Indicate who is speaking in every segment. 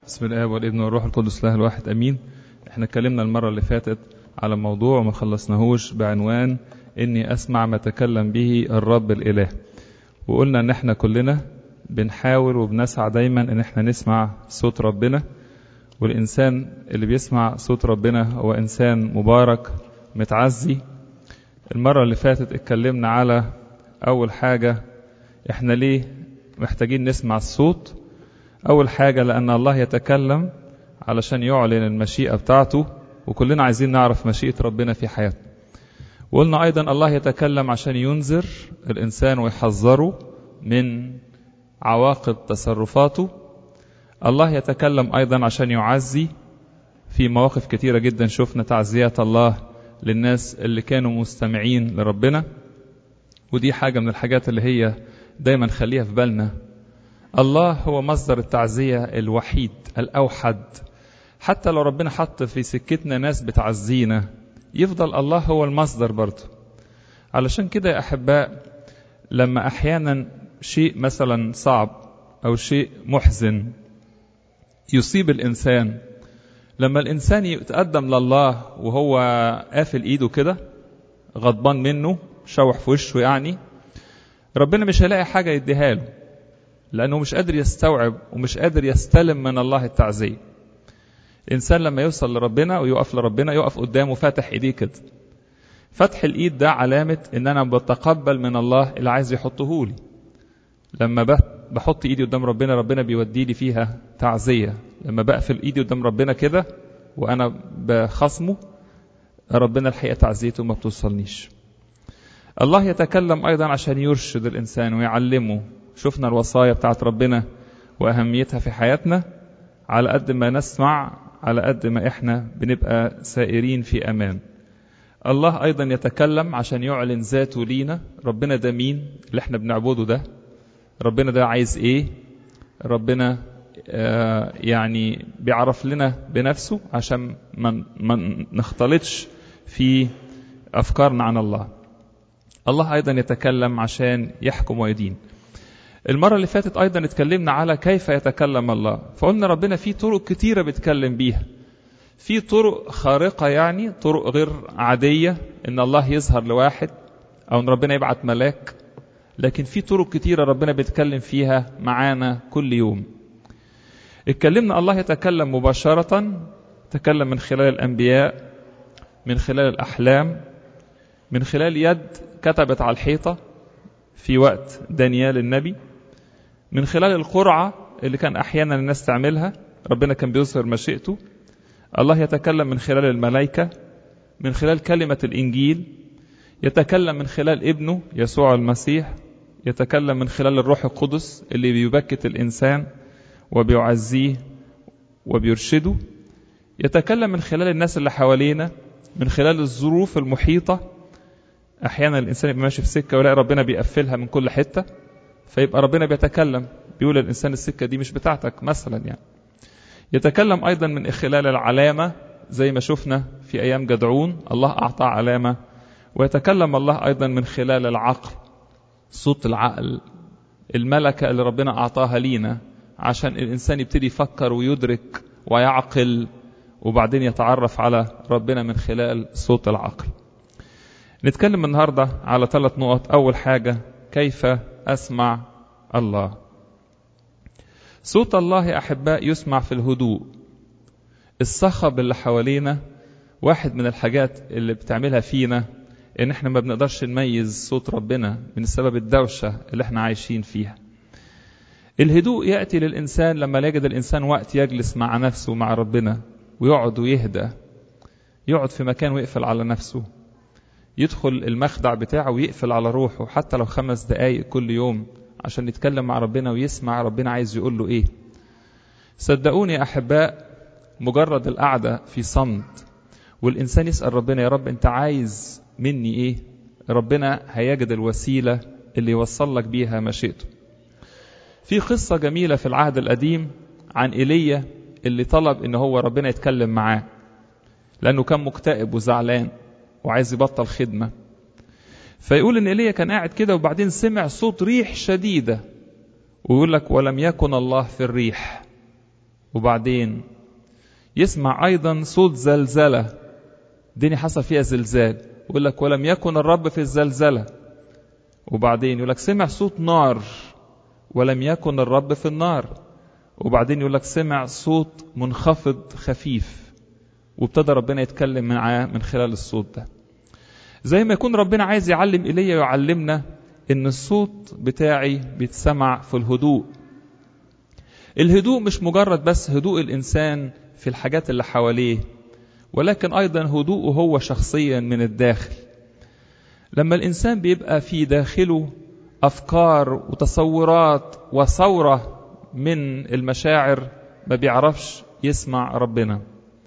Speaker 1: بسم الله والابن والروح القدس الله الواحد امين احنا اتكلمنا المره اللي فاتت على موضوع وما خلصناهوش بعنوان اني اسمع ما تكلم به الرب الاله وقلنا ان احنا كلنا بنحاول وبنسعى دايما ان احنا نسمع صوت ربنا والانسان اللي بيسمع صوت ربنا هو انسان مبارك متعزي المره اللي فاتت اتكلمنا على اول حاجه احنا ليه محتاجين نسمع الصوت أول حاجة لأن الله يتكلم علشان يعلن المشيئة بتاعته وكلنا عايزين نعرف مشيئة ربنا في حياتنا وقلنا أيضا الله يتكلم عشان ينذر الإنسان ويحذره من عواقب تصرفاته الله يتكلم أيضا عشان يعزي في مواقف كتيرة جدا شفنا تعزيات الله للناس اللي كانوا مستمعين لربنا ودي حاجة من الحاجات اللي هي دايما خليها في بالنا الله هو مصدر التعزية الوحيد الأوحد حتى لو ربنا حط في سكتنا ناس بتعزينا يفضل الله هو المصدر برضه علشان كده يا أحباء لما أحيانا شيء مثلا صعب أو شيء محزن يصيب الإنسان لما الإنسان يتقدم لله وهو قافل إيده كده غضبان منه شوح في وشه يعني ربنا مش هيلاقي حاجة يديها له لأنه مش قادر يستوعب ومش قادر يستلم من الله التعزية الإنسان لما يوصل لربنا ويقف لربنا يقف قدامه فاتح إيديه كده فتح الإيد ده علامة إن أنا بتقبل من الله اللي عايز يحطه لي لما بحط إيدي قدام ربنا ربنا بيودي لي فيها تعزية لما بقفل إيدي قدام ربنا كده وأنا بخصمه ربنا الحقيقة تعزيته ما بتوصلنيش الله يتكلم أيضا عشان يرشد الإنسان ويعلمه شفنا الوصايا بتاعت ربنا وأهميتها في حياتنا على قد ما نسمع على قد ما إحنا بنبقى سائرين في أمان الله أيضا يتكلم عشان يعلن ذاته لينا ربنا ده مين اللي احنا بنعبده ده ربنا ده عايز ايه ربنا آه يعني بيعرف لنا بنفسه عشان ما نختلطش في أفكارنا عن الله الله أيضا يتكلم عشان يحكم ويدين المرة اللي فاتت أيضا اتكلمنا على كيف يتكلم الله فقلنا ربنا في طرق كتيرة بيتكلم بيها في طرق خارقة يعني طرق غير عادية إن الله يظهر لواحد أو إن ربنا يبعت ملاك لكن في طرق كتيرة ربنا بيتكلم فيها معانا كل يوم اتكلمنا الله يتكلم مباشرة تكلم من خلال الأنبياء من خلال الأحلام من خلال يد كتبت على الحيطة في وقت دانيال النبي من خلال القرعة اللي كان أحيانا الناس تعملها ربنا كان بيظهر مشيئته الله يتكلم من خلال الملائكة من خلال كلمة الإنجيل يتكلم من خلال ابنه يسوع المسيح يتكلم من خلال الروح القدس اللي بيبكت الإنسان وبيعزيه وبيرشده يتكلم من خلال الناس اللي حوالينا من خلال الظروف المحيطة أحيانا الإنسان يبقى ماشي في سكة ويلاقي ربنا بيقفلها من كل حتة فيبقى ربنا بيتكلم بيقول الإنسان السكة دي مش بتاعتك مثلا يعني يتكلم أيضا من خلال العلامة زي ما شفنا في أيام جدعون الله أعطى علامة ويتكلم الله أيضا من خلال العقل صوت العقل الملكة اللي ربنا أعطاها لينا عشان الإنسان يبتدي يفكر ويدرك ويعقل وبعدين يتعرف على ربنا من خلال صوت العقل نتكلم النهاردة على ثلاث نقط أول حاجة كيف أسمع الله صوت الله يا أحباء يسمع في الهدوء الصخب اللي حوالينا واحد من الحاجات اللي بتعملها فينا ان احنا ما بنقدرش نميز صوت ربنا من سبب الدوشة اللي احنا عايشين فيها الهدوء يأتي للإنسان لما يجد الإنسان وقت يجلس مع نفسه مع ربنا ويقعد ويهدى يقعد في مكان ويقفل على نفسه يدخل المخدع بتاعه ويقفل على روحه حتى لو خمس دقايق كل يوم عشان يتكلم مع ربنا ويسمع ربنا عايز يقول له ايه صدقوني يا احباء مجرد القعده في صمت والانسان يسال ربنا يا رب انت عايز مني ايه ربنا هيجد الوسيله اللي يوصل لك بيها مشيئته في قصه جميله في العهد القديم عن ايليا اللي طلب ان هو ربنا يتكلم معاه لانه كان مكتئب وزعلان وعايز يبطل خدمة فيقول ان ايليا كان قاعد كده وبعدين سمع صوت ريح شديدة ويقول لك ولم يكن الله في الريح وبعدين يسمع أيضا صوت زلزلة الدنيا حصل فيها زلزال يقول لك ولم يكن الرب في الزلزلة وبعدين يقول لك سمع صوت نار ولم يكن الرب في النار وبعدين يقول لك سمع صوت منخفض خفيف وابتدى ربنا يتكلم معاه من خلال الصوت ده زي ما يكون ربنا عايز يعلم ايليا ويعلمنا ان الصوت بتاعي بيتسمع في الهدوء الهدوء مش مجرد بس هدوء الانسان في الحاجات اللي حواليه ولكن ايضا هدوءه هو شخصيا من الداخل لما الانسان بيبقى في داخله افكار وتصورات وثوره من المشاعر ما بيعرفش يسمع ربنا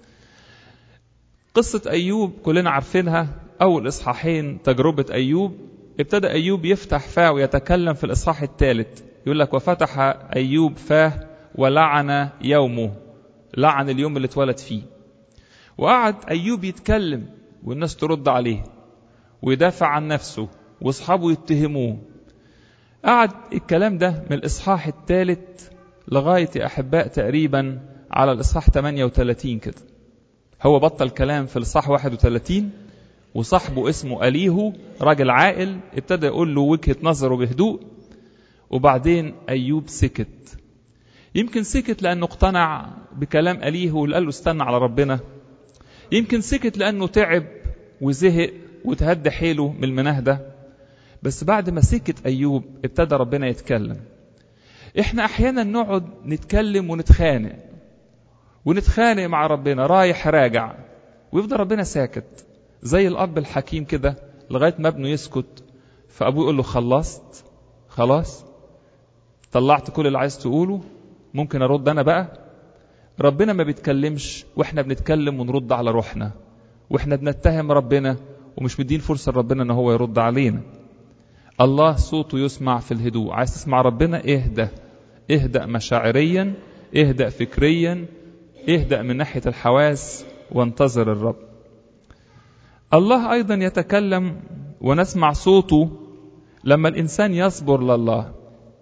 Speaker 1: قصة أيوب كلنا عارفينها أول إصحاحين تجربة أيوب ابتدى أيوب يفتح فاه ويتكلم في الإصحاح الثالث يقول لك وفتح أيوب فاه ولعن يومه لعن اليوم اللي اتولد فيه وقعد أيوب يتكلم والناس ترد عليه ويدافع عن نفسه واصحابه يتهموه قعد الكلام ده من الإصحاح الثالث لغاية يا أحباء تقريبا على الإصحاح 38 كده هو بطل كلام في الإصحاح 31 وصاحبه اسمه أليهو راجل عاقل ابتدى يقول له وجهة نظره بهدوء وبعدين أيوب سكت يمكن سكت لأنه اقتنع بكلام أليهو اللي قال له استنى على ربنا يمكن سكت لأنه تعب وزهق وتهد حيله من المناهدة بس بعد ما سكت أيوب ابتدى ربنا يتكلم احنا احيانا نقعد نتكلم ونتخانق ونتخانق مع ربنا رايح راجع ويفضل ربنا ساكت زي الاب الحكيم كده لغايه ما ابنه يسكت فابوه يقول له خلصت خلاص طلعت كل اللي عايز تقوله ممكن ارد انا بقى ربنا ما بيتكلمش واحنا بنتكلم ونرد على روحنا واحنا بنتهم ربنا ومش مدين فرصه لربنا ان هو يرد علينا الله صوته يسمع في الهدوء عايز تسمع ربنا اهدى اهدأ مشاعريا اهدأ فكريا اهدأ من ناحية الحواس وانتظر الرب الله أيضا يتكلم ونسمع صوته لما الإنسان يصبر لله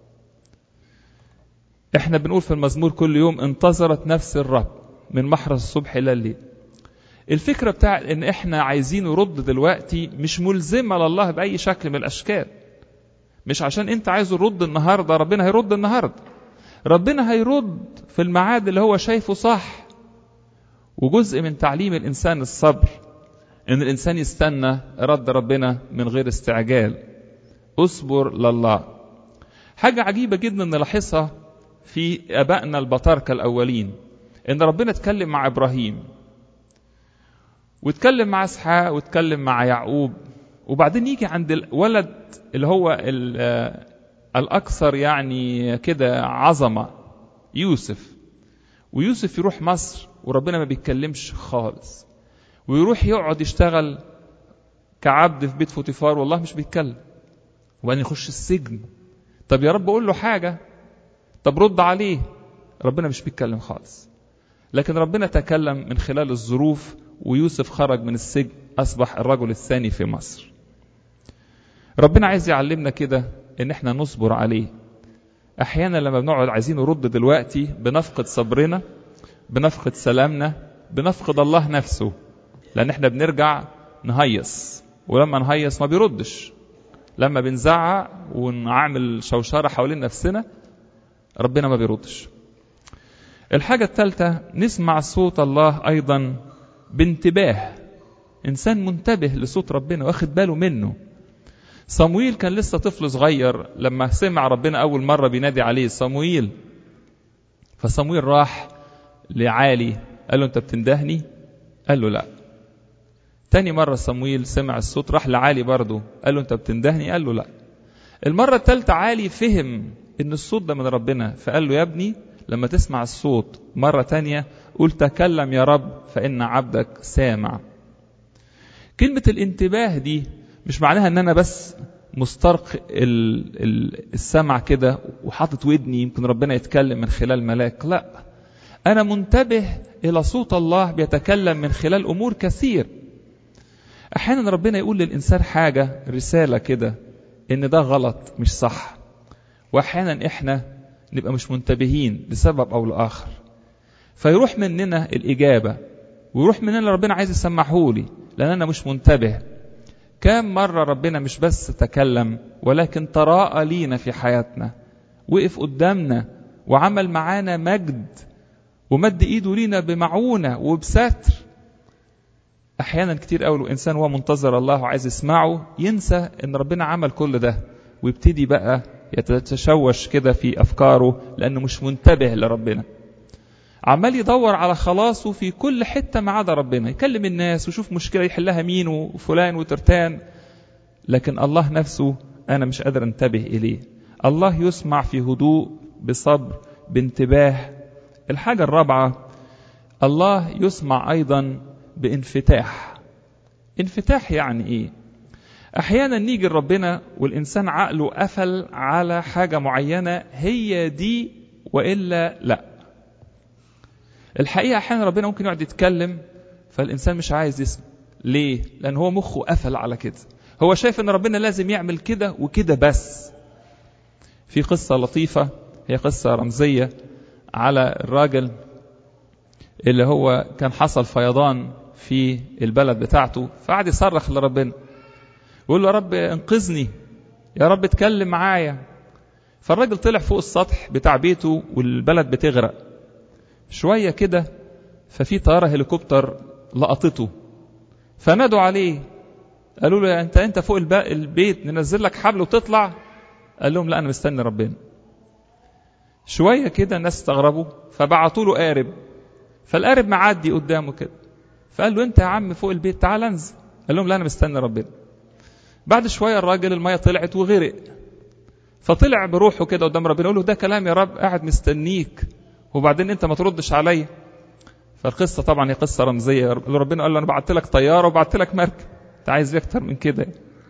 Speaker 1: احنا بنقول في المزمور كل يوم انتظرت نفس الرب من محرس الصبح إلى الليل الفكرة بتاع ان احنا عايزين نرد دلوقتي مش ملزمة لله بأي شكل من الأشكال مش عشان انت عايز الرد النهارده ربنا هيرد النهارده ربنا هيرد في الميعاد اللي هو شايفه صح وجزء من تعليم الانسان الصبر ان الانسان يستنى رد ربنا من غير استعجال اصبر لله حاجة عجيبة جدا نلاحظها في ابائنا البطاركة الاولين ان ربنا اتكلم مع ابراهيم واتكلم مع اسحاق واتكلم مع يعقوب وبعدين يجي عند الولد اللي هو الأكثر يعني كده عظمة يوسف ويوسف يروح مصر وربنا ما بيتكلمش خالص ويروح يقعد يشتغل كعبد في بيت فوتيفار والله مش بيتكلم وبعدين يخش السجن طب يا رب قول له حاجة طب رد عليه ربنا مش بيتكلم خالص لكن ربنا تكلم من خلال الظروف ويوسف خرج من السجن أصبح الرجل الثاني في مصر ربنا عايز يعلمنا كده ان احنا نصبر عليه احيانا لما بنقعد عايزين نرد دلوقتي بنفقد صبرنا بنفقد سلامنا بنفقد الله نفسه لان احنا بنرجع نهيص ولما نهيص ما بيردش لما بنزعق ونعمل شوشرة حوالين نفسنا ربنا ما بيردش الحاجة الثالثة نسمع صوت الله أيضا بانتباه إنسان منتبه لصوت ربنا واخد باله منه صمويل كان لسه طفل صغير لما سمع ربنا أول مرة بينادي عليه صمويل فصمويل راح لعالي قال له أنت بتندهني قال له لا تاني مرة صمويل سمع الصوت راح لعالي برضه قال له أنت بتندهني قال له لا المرة الثالثة عالي فهم إن الصوت ده من ربنا فقال له يا ابني لما تسمع الصوت مرة تانية قول تكلم يا رب فإن عبدك سامع كلمة الانتباه دي مش معناها ان انا بس مسترق السمع كده وحاطط ودني يمكن ربنا يتكلم من خلال ملاك لا انا منتبه الى صوت الله بيتكلم من خلال امور كثير احيانا ربنا يقول للانسان حاجه رساله كده ان ده غلط مش صح واحيانا احنا نبقى مش منتبهين لسبب او لاخر فيروح مننا الإجابة ويروح مننا اللي ربنا عايز يسمعهولي لأن أنا مش منتبه كام مرة ربنا مش بس تكلم ولكن تراءى لينا في حياتنا وقف قدامنا وعمل معانا مجد ومد ايده لينا بمعونة وبستر احيانا كتير قوي الانسان وهو منتظر الله وعايز يسمعه ينسى ان ربنا عمل كل ده ويبتدي بقى يتشوش كده في افكاره لانه مش منتبه لربنا عمال يدور على خلاصه في كل حتة ما عدا ربنا يكلم الناس ويشوف مشكلة يحلها مين وفلان وترتان لكن الله نفسه أنا مش قادر انتبه إليه الله يسمع في هدوء بصبر بانتباه الحاجة الرابعة الله يسمع أيضا بانفتاح انفتاح يعني إيه أحيانا نيجي لربنا والإنسان عقله قفل على حاجة معينة هي دي وإلا لأ الحقيقة أحيانا ربنا ممكن يقعد يتكلم فالإنسان مش عايز يسمع ليه؟ لأن هو مخه قفل على كده هو شايف أن ربنا لازم يعمل كده وكده بس في قصة لطيفة هي قصة رمزية على الراجل اللي هو كان حصل فيضان في البلد بتاعته فقعد يصرخ لربنا يقول له يا رب انقذني يا رب اتكلم معايا فالراجل طلع فوق السطح بتاع بيته والبلد بتغرق شوية كده ففي طيارة هليكوبتر لقطته فنادوا عليه قالوا له انت انت فوق البيت ننزل لك حبل وتطلع قال لهم لا انا مستني ربنا شوية كده الناس استغربوا فبعتوا له قارب فالقارب معدي قدامه كده فقال له انت يا عم فوق البيت تعال انزل قال لهم لا انا مستني ربنا بعد شوية الراجل المية طلعت وغرق فطلع بروحه كده قدام ربنا يقول له ده كلام يا رب قاعد مستنيك وبعدين انت ما تردش عليا فالقصة طبعا هي قصة رمزية ربنا قال له انا بعت لك طيارة وبعت لك مركب انت عايز ايه اكتر من كده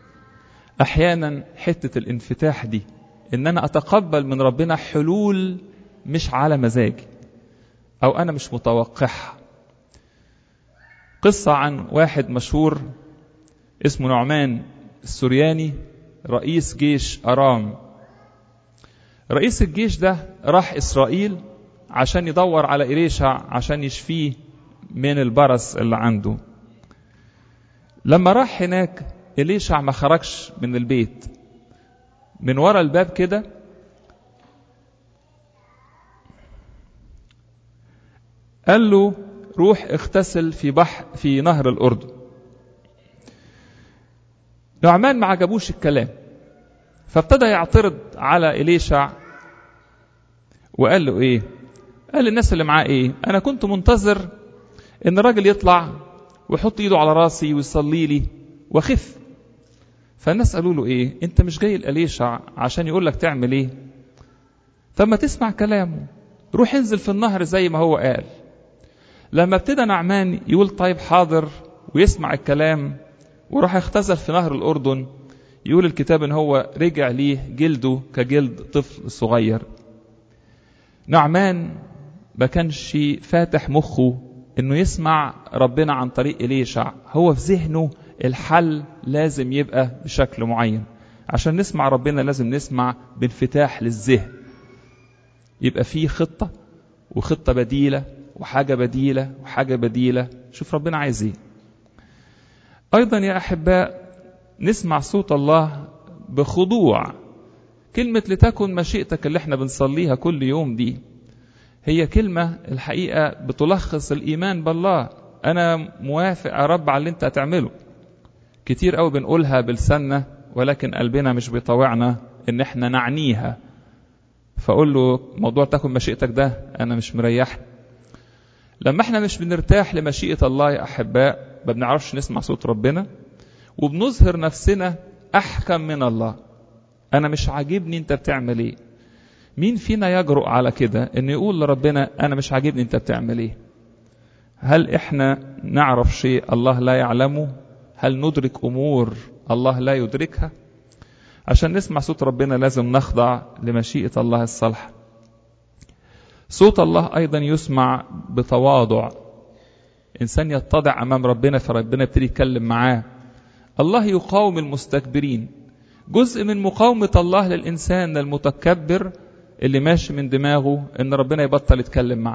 Speaker 1: احيانا حتة الانفتاح دي ان انا اتقبل من ربنا حلول مش على مزاجي او انا مش متوقعها قصة عن واحد مشهور اسمه نعمان السورياني رئيس جيش أرام رئيس الجيش ده راح إسرائيل عشان يدور على إليشع عشان يشفيه من البرص اللي عنده لما راح هناك إليشع ما خرجش من البيت من ورا الباب كده قال له روح اغتسل في بحر في نهر الأردن نعمان ما عجبوش الكلام فابتدى يعترض على إليشع وقال له ايه قال للناس اللي معاه ايه انا كنت منتظر ان الراجل يطلع ويحط ايده على راسي ويصلي لي واخف فالناس قالوا له ايه انت مش جاي لأليشع عشان يقول لك تعمل ايه طب ما تسمع كلامه روح انزل في النهر زي ما هو قال لما ابتدى نعمان يقول طيب حاضر ويسمع الكلام وراح اختزل في نهر الأردن يقول الكتاب ان هو رجع ليه جلده كجلد طفل صغير نعمان ما كانش فاتح مخه انه يسمع ربنا عن طريق إليشع هو في ذهنه الحل لازم يبقى بشكل معين عشان نسمع ربنا لازم نسمع بانفتاح للذهن يبقى فيه خطة وخطة بديلة وحاجة بديلة وحاجة بديلة شوف ربنا عايز ايه ايضا يا احباء نسمع صوت الله بخضوع كلمة لتكن مشيئتك اللي احنا بنصليها كل يوم دي هي كلمة الحقيقة بتلخص الإيمان بالله أنا موافق يا رب على اللي أنت هتعمله كتير قوي بنقولها بلساننا ولكن قلبنا مش بيطوعنا إن احنا نعنيها فأقول له موضوع تكن مشيئتك ده أنا مش مريحني لما احنا مش بنرتاح لمشيئة الله يا أحباء ما بنعرفش نسمع صوت ربنا وبنظهر نفسنا أحكم من الله أنا مش عاجبني أنت بتعمل إيه مين فينا يجرؤ على كده إنه يقول لربنا أنا مش عاجبني أنت بتعمل إيه هل إحنا نعرف شيء الله لا يعلمه هل ندرك أمور الله لا يدركها عشان نسمع صوت ربنا لازم نخضع لمشيئة الله الصالحة صوت الله أيضا يسمع بتواضع إنسان يتضع أمام ربنا فربنا يبتدي يتكلم معاه الله يقاوم المستكبرين جزء من مقاومة الله للإنسان المتكبر اللي ماشي من دماغه إن ربنا يبطل يتكلم معاه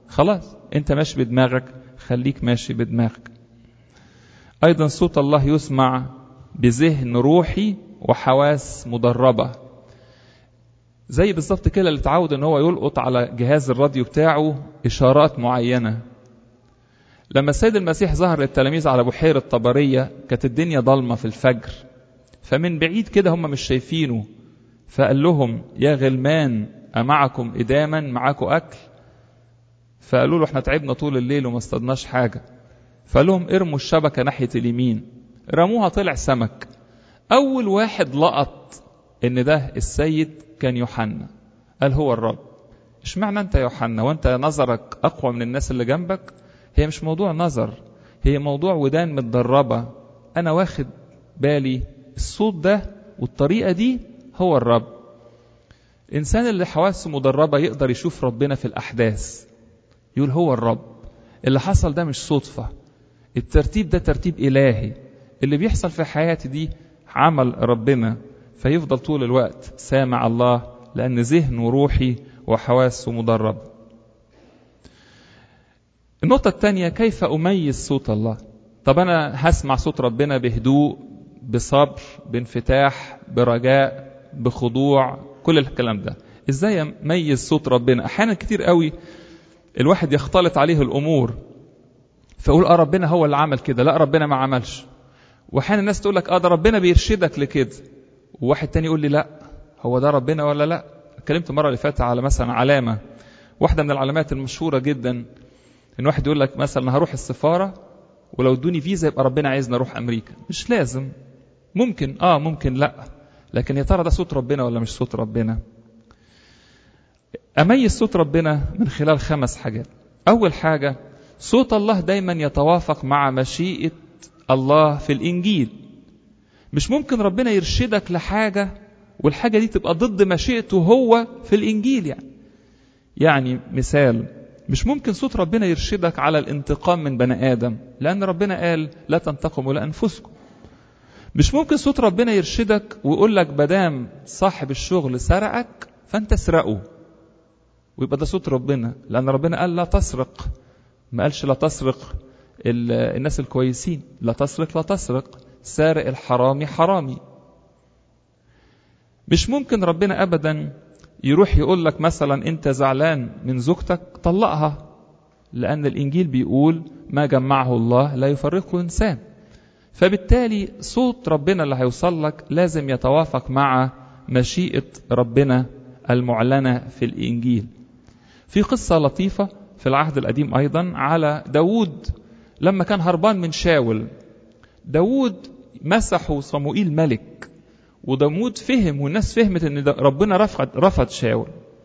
Speaker 1: خلاص انت ماشي بدماغك خليك ماشي بدماغك ايضا صوت الله يسمع بذهن روحي وحواس مدربة زي بالظبط كده اللي اتعود ان هو يلقط على جهاز الراديو بتاعه اشارات معينة لما السيد المسيح ظهر للتلاميذ على بحيرة طبرية كانت الدنيا ضلمة في الفجر فمن بعيد كده هم مش شايفينه فقال لهم يا غلمان أمعكم إداما معاكم أكل فقالوا له احنا تعبنا طول الليل وما اصطدناش حاجة فقال لهم ارموا الشبكة ناحية اليمين رموها طلع سمك أول واحد لقط إن ده السيد كان يوحنا قال هو الرب اشمعنى أنت يا يوحنا وأنت نظرك أقوى من الناس اللي جنبك هي مش موضوع نظر هي موضوع ودان متدربة أنا واخد بالي الصوت ده والطريقة دي هو الرب الإنسان اللي حواسه مدربة يقدر يشوف ربنا في الأحداث يقول هو الرب اللي حصل ده مش صدفة الترتيب ده ترتيب إلهي اللي بيحصل في حياتي دي عمل ربنا فيفضل طول الوقت سامع الله لأن ذهنه روحي وحواسه مدرب النقطة الثانية كيف أميز صوت الله طب أنا هسمع صوت ربنا بهدوء بصبر بانفتاح برجاء بخضوع كل الكلام ده ازاي اميز صوت ربنا احيانا كتير قوي الواحد يختلط عليه الامور فيقول اه ربنا هو اللي عمل كده لا ربنا ما عملش واحيانا الناس تقول لك اه ده ربنا بيرشدك لكده وواحد تاني يقول لي لا هو ده ربنا ولا لا اتكلمت المره اللي فاتت على مثلا علامه واحده من العلامات المشهوره جدا ان واحد يقول لك مثلا هروح السفاره ولو ادوني فيزا يبقى ربنا عايزني اروح امريكا مش لازم ممكن اه ممكن لا لكن يا ترى ده صوت ربنا ولا مش صوت ربنا اميز صوت ربنا من خلال خمس حاجات اول حاجه صوت الله دايما يتوافق مع مشيئه الله في الانجيل مش ممكن ربنا يرشدك لحاجه والحاجه دي تبقى ضد مشيئته هو في الانجيل يعني يعني مثال مش ممكن صوت ربنا يرشدك على الانتقام من بني ادم لان ربنا قال لا تنتقموا لانفسكم مش ممكن صوت ربنا يرشدك ويقول لك بدام صاحب الشغل سرقك فانت اسرقه ويبقى ده صوت ربنا لان ربنا قال لا تسرق ما قالش لا تسرق الناس الكويسين لا تسرق لا تسرق سارق الحرامي حرامي مش ممكن ربنا ابدا يروح يقول لك مثلا انت زعلان من زوجتك طلقها لان الانجيل بيقول ما جمعه الله لا يفرقه انسان فبالتالي صوت ربنا اللي هيوصل لك لازم يتوافق مع مشيئة ربنا المعلنة في الإنجيل في قصة لطيفة في العهد القديم أيضا على داود لما كان هربان من شاول داود مسحه صموئيل ملك وداود فهم والناس فهمت ان ربنا رفض رفض شاول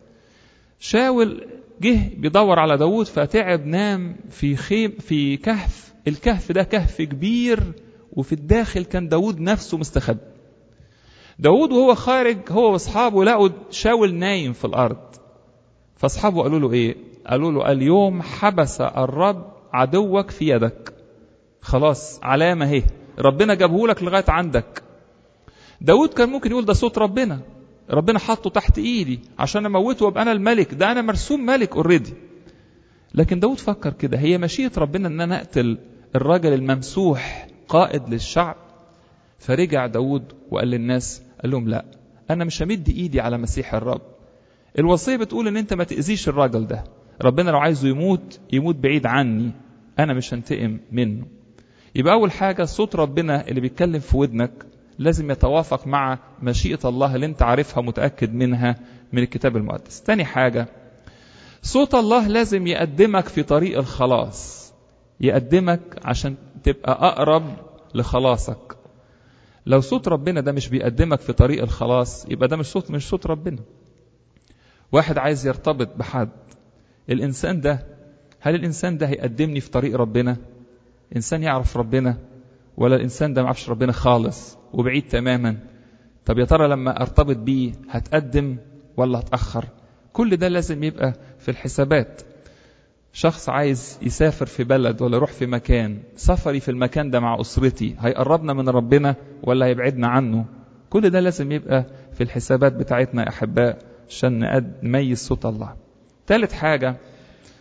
Speaker 1: شاول جه بيدور على داود فتعب نام في خيم في كهف الكهف ده كهف كبير وفي الداخل كان داود نفسه مستخبي داود وهو خارج هو واصحابه لقوا شاول نايم في الارض فاصحابه قالوا له ايه قالوا له اليوم حبس الرب عدوك في يدك خلاص علامة اهي ربنا جابه لك لغاية عندك داود كان ممكن يقول ده صوت ربنا ربنا حطه تحت ايدي عشان اموته وابقى انا الملك ده انا مرسوم ملك اوريدي لكن داود فكر كده هي مشيئة ربنا ان انا اقتل الراجل الممسوح قائد للشعب فرجع داود وقال للناس قال لهم لا انا مش همد ايدي على مسيح الرب الوصية بتقول ان انت ما تأذيش الراجل ده ربنا لو عايزه يموت يموت بعيد عني انا مش هنتقم منه يبقى اول حاجة صوت ربنا اللي بيتكلم في ودنك لازم يتوافق مع مشيئة الله اللي انت عارفها متأكد منها من الكتاب المقدس تاني حاجة صوت الله لازم يقدمك في طريق الخلاص يقدمك عشان تبقى أقرب لخلاصك لو صوت ربنا ده مش بيقدمك في طريق الخلاص يبقى ده مش صوت مش صوت ربنا واحد عايز يرتبط بحد الإنسان ده هل الإنسان ده هيقدمني في طريق ربنا إنسان يعرف ربنا ولا الإنسان ده ما يعرفش ربنا خالص وبعيد تماما طب يا ترى لما ارتبط بيه هتقدم ولا هتأخر كل ده لازم يبقى في الحسابات شخص عايز يسافر في بلد ولا يروح في مكان سفري في المكان ده مع أسرتي هيقربنا من ربنا ولا هيبعدنا عنه كل ده لازم يبقى في الحسابات بتاعتنا يا أحباء عشان نميز صوت الله ثالث حاجة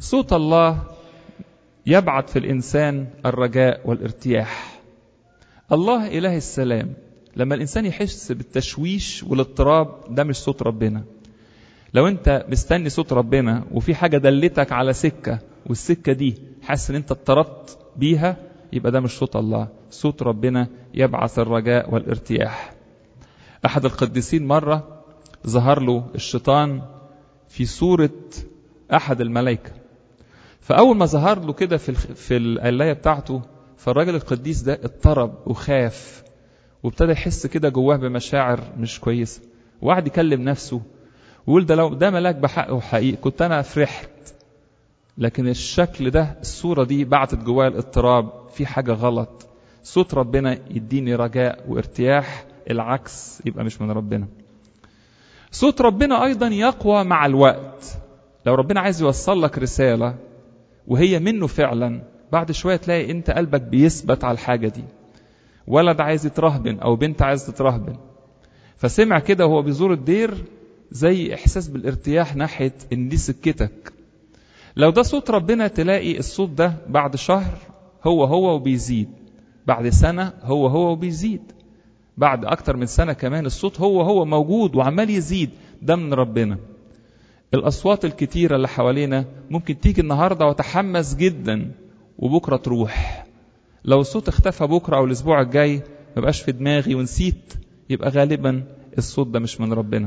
Speaker 1: صوت الله يبعث في الإنسان الرجاء والارتياح الله إله السلام لما الإنسان يحس بالتشويش والاضطراب ده مش صوت ربنا لو انت مستني صوت ربنا وفي حاجة دلتك على سكة والسكة دي حاسس ان انت اضطربت بيها يبقى ده مش صوت الله صوت ربنا يبعث الرجاء والارتياح احد القديسين مرة ظهر له الشيطان في صورة احد الملائكة فاول ما ظهر له كده في في القلاية بتاعته فالراجل القديس ده اضطرب وخاف وابتدى يحس كده جواه بمشاعر مش كويسة وقعد يكلم نفسه ويقول ده لو ده ملاك بحقه وحقيقي كنت انا فرحت لكن الشكل ده الصورة دي بعتت جوايا الاضطراب في حاجة غلط صوت ربنا يديني رجاء وارتياح العكس يبقى مش من ربنا صوت ربنا أيضا يقوى مع الوقت لو ربنا عايز يوصل لك رسالة وهي منه فعلا بعد شوية تلاقي انت قلبك بيثبت على الحاجة دي ولد عايز يترهبن أو بنت عايز تترهبن فسمع كده وهو بيزور الدير زي إحساس بالارتياح ناحية إن دي سكتك لو ده صوت ربنا تلاقي الصوت ده بعد شهر هو هو وبيزيد بعد سنة هو هو وبيزيد بعد أكتر من سنة كمان الصوت هو هو موجود وعمال يزيد ده من ربنا الأصوات الكتيرة اللي حوالينا ممكن تيجي النهاردة وتحمس جدا وبكرة تروح لو الصوت اختفى بكرة أو الأسبوع الجاي ما بقاش في دماغي ونسيت يبقى غالبا الصوت ده مش من ربنا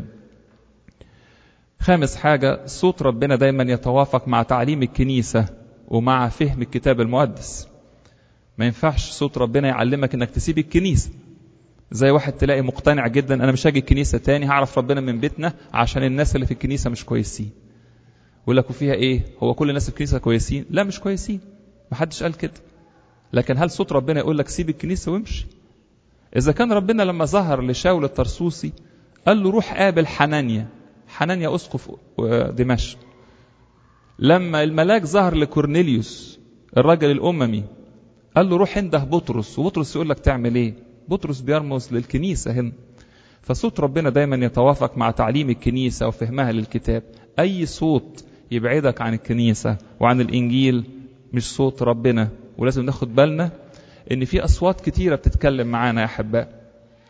Speaker 1: خامس حاجة صوت ربنا دايما يتوافق مع تعليم الكنيسة ومع فهم الكتاب المقدس ما ينفعش صوت ربنا يعلمك انك تسيب الكنيسة زي واحد تلاقي مقتنع جدا انا مش هاجي الكنيسة تاني هعرف ربنا من بيتنا عشان الناس اللي في الكنيسة مش كويسين يقول لك وفيها ايه هو كل الناس في الكنيسة كويسين لا مش كويسين محدش قال كده لكن هل صوت ربنا يقول لك سيب الكنيسة وامشي اذا كان ربنا لما ظهر لشاول الطرسوسي قال له روح قابل حنانيا حنانيا اسقف دمشق لما الملاك ظهر لكورنيليوس الرجل الاممي قال له روح انده بطرس وبطرس يقول لك تعمل ايه بطرس بيرمز للكنيسه هنا فصوت ربنا دايما يتوافق مع تعليم الكنيسه وفهمها للكتاب اي صوت يبعدك عن الكنيسه وعن الانجيل مش صوت ربنا ولازم ناخد بالنا ان في اصوات كتيره بتتكلم معانا يا احباء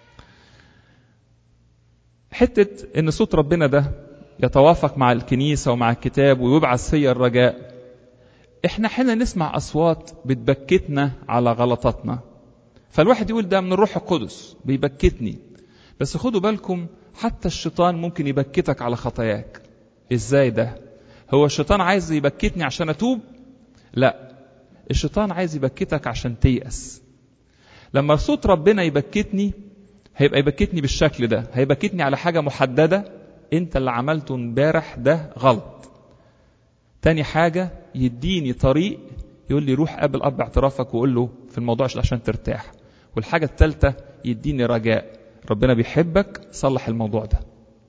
Speaker 1: حتة إن صوت ربنا ده يتوافق مع الكنيسة ومع الكتاب ويبعث فيا الرجاء إحنا حين نسمع أصوات بتبكتنا على غلطاتنا فالواحد يقول ده من الروح القدس بيبكتني بس خدوا بالكم حتى الشيطان ممكن يبكتك على خطاياك إزاي ده هو الشيطان عايز يبكتني عشان أتوب لا الشيطان عايز يبكتك عشان تيأس لما صوت ربنا يبكتني هيبقى يبكتني بالشكل ده هيبكتني على حاجة محددة انت اللي عملته امبارح ده غلط تاني حاجة يديني طريق يقول لي روح قابل اب اعترافك وقول له في الموضوع عشان ترتاح والحاجة الثالثة يديني رجاء ربنا بيحبك صلح الموضوع ده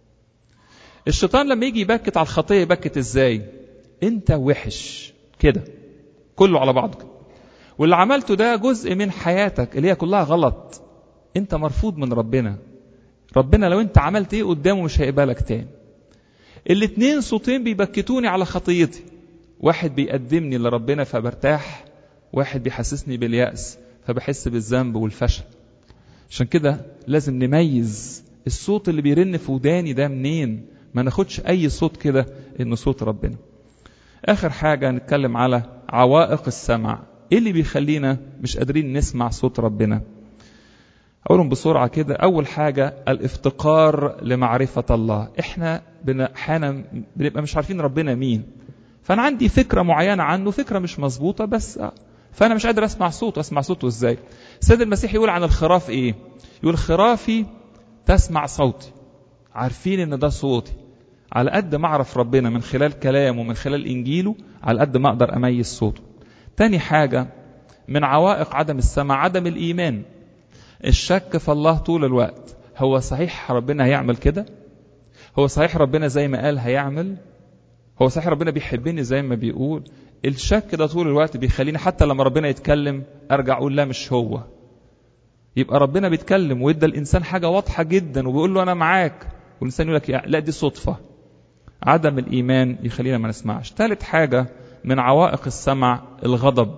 Speaker 1: الشيطان لما يجي يبكت على الخطية يبكت ازاي انت وحش كده كله على بعضه واللي عملته ده جزء من حياتك اللي هي كلها غلط انت مرفوض من ربنا ربنا لو انت عملت ايه قدامه مش هيقبلك تاني الاتنين صوتين بيبكتوني على خطيتي واحد بيقدمني لربنا فبرتاح واحد بيحسسني باليأس فبحس بالذنب والفشل عشان كده لازم نميز الصوت اللي بيرن في وداني ده منين ما ناخدش اي صوت كده انه صوت ربنا اخر حاجة نتكلم على عوائق السمع ايه اللي بيخلينا مش قادرين نسمع صوت ربنا أقولهم بسرعة كده أول حاجة الافتقار لمعرفة الله إحنا أحيانا بنبقى مش عارفين ربنا مين فأنا عندي فكرة معينة عنه فكرة مش مظبوطة بس فأنا مش قادر أسمع صوته أسمع صوته إزاي السيد المسيح يقول عن الخراف إيه يقول خرافي تسمع صوتي عارفين إن ده صوتي على قد ما أعرف ربنا من خلال كلامه ومن خلال إنجيله على قد ما أقدر أميز صوته تاني حاجة من عوائق عدم السمع عدم الإيمان الشك في الله طول الوقت هو صحيح ربنا هيعمل كده هو صحيح ربنا زي ما قال هيعمل هو صحيح ربنا بيحبني زي ما بيقول الشك ده طول الوقت بيخليني حتى لما ربنا يتكلم ارجع اقول لا مش هو يبقى ربنا بيتكلم وادى الانسان حاجه واضحه جدا وبيقول له انا معاك والانسان يقول لك لا دي صدفه عدم الايمان يخلينا ما نسمعش ثالث حاجه من عوائق السمع الغضب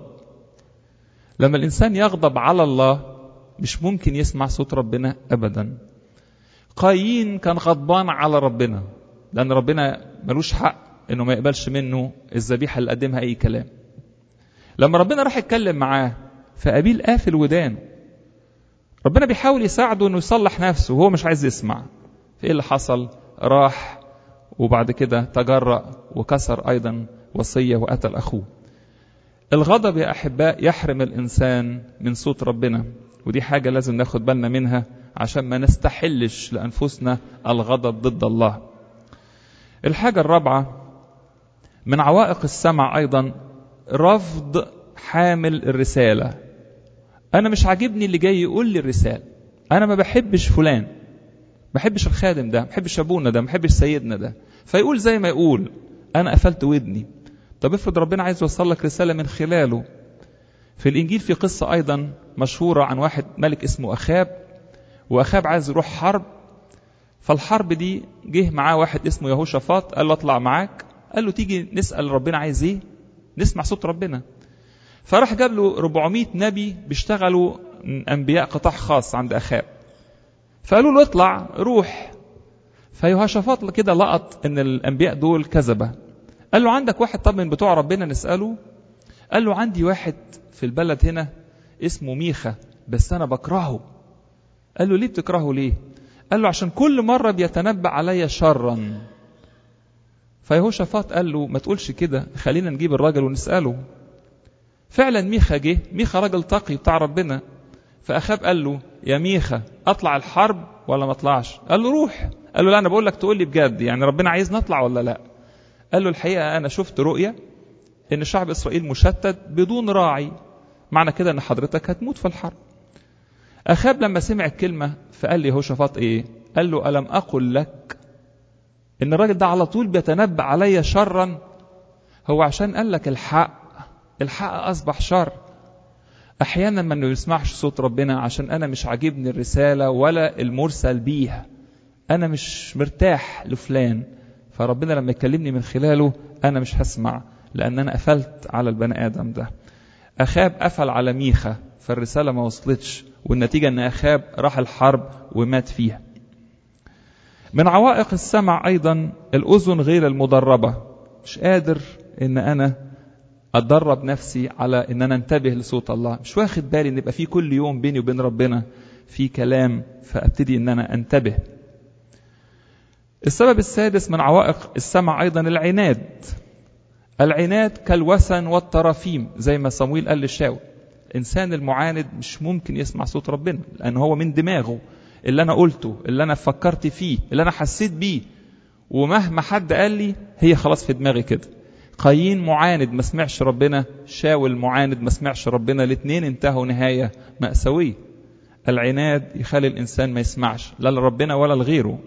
Speaker 1: لما الإنسان يغضب على الله مش ممكن يسمع صوت ربنا أبدا قايين كان غضبان على ربنا لأن ربنا ملوش حق إنه ما يقبلش منه الذبيحة اللي قدمها أي كلام لما ربنا راح يتكلم معاه فقابيل قافل ودانه ربنا بيحاول يساعده انه يصلح نفسه وهو مش عايز يسمع فايه اللي حصل راح وبعد كده تجرأ وكسر ايضا وصيه وقتل اخوه الغضب يا احباء يحرم الانسان من صوت ربنا ودي حاجه لازم ناخد بالنا منها عشان ما نستحلش لانفسنا الغضب ضد الله الحاجه الرابعه من عوائق السمع ايضا رفض حامل الرساله انا مش عاجبني اللي جاي يقول لي الرساله انا ما بحبش فلان ما بحبش الخادم ده ما بحبش ابونا ده ما بحبش سيدنا ده فيقول زي ما يقول انا قفلت ودني طب افرض ربنا عايز يوصل لك رساله من خلاله في الانجيل في قصه ايضا مشهوره عن واحد ملك اسمه اخاب واخاب عايز يروح حرب فالحرب دي جه معاه واحد اسمه يهوشافاط قال له اطلع معاك قال له تيجي نسال ربنا عايز ايه نسمع صوت ربنا فراح جاب له 400 نبي بيشتغلوا انبياء قطاع خاص عند اخاب فقالوا له اطلع روح فيهوشافاط كده لقط ان الانبياء دول كذبه قال له عندك واحد طب من بتوع ربنا نساله قال له عندي واحد في البلد هنا اسمه ميخا بس انا بكرهه قال له ليه بتكرهه ليه قال له عشان كل مره بيتنبأ عليا شرا فيهوشافاط قال له ما تقولش كده خلينا نجيب الراجل ونساله فعلا ميخا جه ميخا راجل تقي بتاع ربنا فأخاب قال له يا ميخا أطلع الحرب ولا ما أطلعش قال له روح قال له لا أنا بقول لك تقول لي بجد يعني ربنا عايز نطلع ولا لا قال له الحقيقة أنا شفت رؤية إن شعب إسرائيل مشتت بدون راعي معنى كده إن حضرتك هتموت في الحرب أخاب لما سمع الكلمة فقال لي هوشافاط إيه قال له ألم أقل لك إن الراجل ده على طول بيتنبأ عليا شرا هو عشان قال لك الحق الحق أصبح شر أحيانا ما نسمعش صوت ربنا عشان أنا مش عاجبني الرسالة ولا المرسل بيها أنا مش مرتاح لفلان فربنا لما يكلمني من خلاله أنا مش هسمع لأن أنا قفلت على البني آدم ده أخاب قفل على ميخا فالرسالة ما وصلتش والنتيجة أن أخاب راح الحرب ومات فيها من عوائق السمع أيضا الأذن غير المدربة مش قادر أن أنا اتدرب نفسي على ان انا انتبه لصوت الله مش واخد بالي ان يبقى في كل يوم بيني وبين ربنا في كلام فابتدي ان انا انتبه السبب السادس من عوائق السمع ايضا العناد العناد كالوسن والترافيم زي ما صمويل قال للشاول الانسان المعاند مش ممكن يسمع صوت ربنا لان هو من دماغه اللي انا قلته اللي انا فكرت فيه اللي انا حسيت بيه ومهما حد قال لي هي خلاص في دماغي كده قايين معاند ما سمعش ربنا شاول معاند ما سمعش ربنا الاثنين انتهوا نهاية مأساوية العناد يخلي الإنسان ما يسمعش لا لربنا ولا لغيره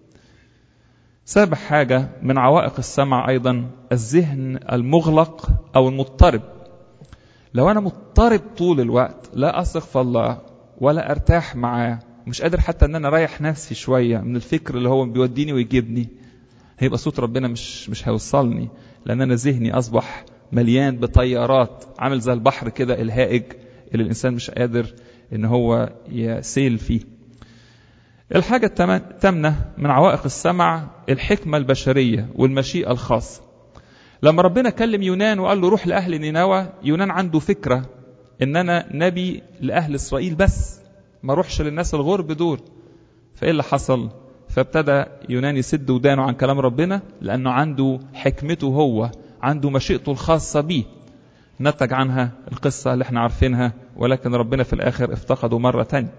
Speaker 1: سابع حاجة من عوائق السمع أيضا الذهن المغلق أو المضطرب لو أنا مضطرب طول الوقت لا أثق في الله ولا أرتاح معاه مش قادر حتى أن أنا أريح نفسي شوية من الفكر اللي هو بيوديني ويجيبني هيبقى صوت ربنا مش مش هيوصلني لان انا ذهني اصبح مليان بطيارات عامل زي البحر كده الهائج اللي الانسان مش قادر ان هو يسيل فيه الحاجة الثامنة من عوائق السمع الحكمة البشرية والمشيئة الخاصة لما ربنا كلم يونان وقال له روح لأهل نينوى يونان عنده فكرة ان انا نبي لأهل اسرائيل بس ما اروحش للناس الغرب دول فايه اللي حصل فابتدى يونان يسد ودانه عن كلام ربنا لأنه عنده حكمته هو عنده مشيئته الخاصة به نتج عنها القصة اللي احنا عارفينها ولكن ربنا في الآخر افتقده مرة تانية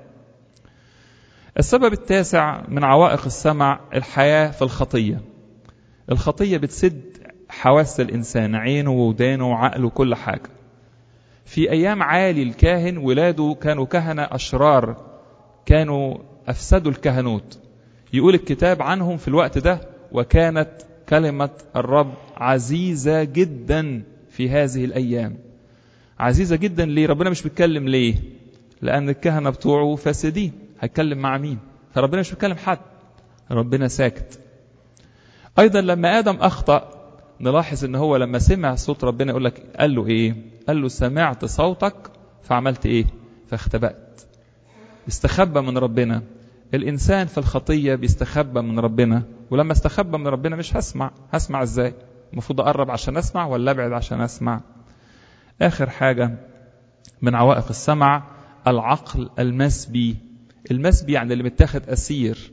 Speaker 1: السبب التاسع من عوائق السمع الحياة في الخطية الخطية بتسد حواس الإنسان عينه ودانه وعقله وكل حاجة في أيام عالي الكاهن ولاده كانوا كهنة أشرار كانوا أفسدوا الكهنوت يقول الكتاب عنهم في الوقت ده وكانت كلمة الرب عزيزة جدا في هذه الأيام عزيزة جدا ليه ربنا مش بيتكلم ليه لأن الكهنة بتوعه فاسدين هيتكلم مع مين فربنا مش بيتكلم حد ربنا ساكت أيضا لما آدم أخطأ نلاحظ ان هو لما سمع صوت ربنا يقول لك قال له ايه قال له سمعت صوتك فعملت ايه فاختبأت استخبى من ربنا الانسان في الخطيه بيستخبى من ربنا ولما استخبى من ربنا مش هسمع هسمع ازاي المفروض اقرب عشان اسمع ولا ابعد عشان اسمع اخر حاجه من عوائق السمع العقل المسبي المسبي يعني اللي متاخد اسير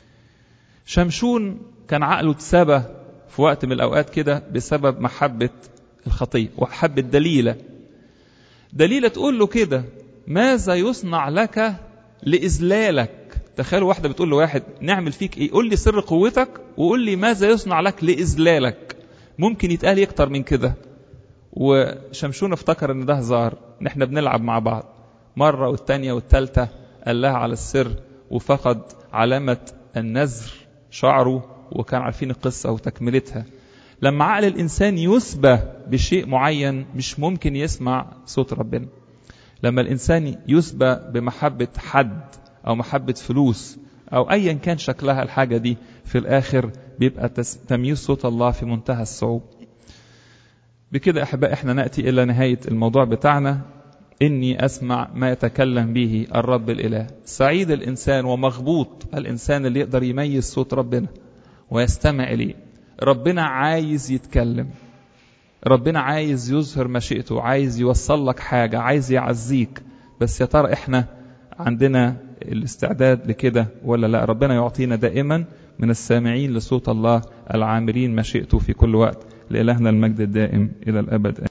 Speaker 1: شمشون كان عقله اتسبى في وقت من الاوقات كده بسبب محبه الخطيه وحب دليله دليله تقول له كده ماذا يصنع لك لاذلالك تخيل واحده بتقول لواحد نعمل فيك ايه قول لي سر قوتك وقول لي ماذا يصنع لك لاذلالك ممكن يتقال اكتر من كده وشمشون افتكر ان ده هزار ان احنا بنلعب مع بعض مره والتانيه والتالته قال لها على السر وفقد علامه النزر شعره وكان عارفين القصه وتكملتها لما عقل الانسان يسبى بشيء معين مش ممكن يسمع صوت ربنا لما الانسان يسبى بمحبه حد او محبه فلوس او ايا كان شكلها الحاجه دي في الاخر بيبقى تمييز صوت الله في منتهى الصعوبه بكده احباء احنا ناتي الى نهايه الموضوع بتاعنا اني اسمع ما يتكلم به الرب الاله سعيد الانسان ومغبوط الانسان اللي يقدر يميز صوت ربنا ويستمع اليه ربنا عايز يتكلم ربنا عايز يظهر مشيئته عايز يوصل لك حاجه عايز يعزيك بس يا ترى احنا عندنا الاستعداد لكده ولا لا ربنا يعطينا دائما من السامعين لصوت الله العاملين مشيئته في كل وقت لإلهنا المجد الدائم إلى الأبد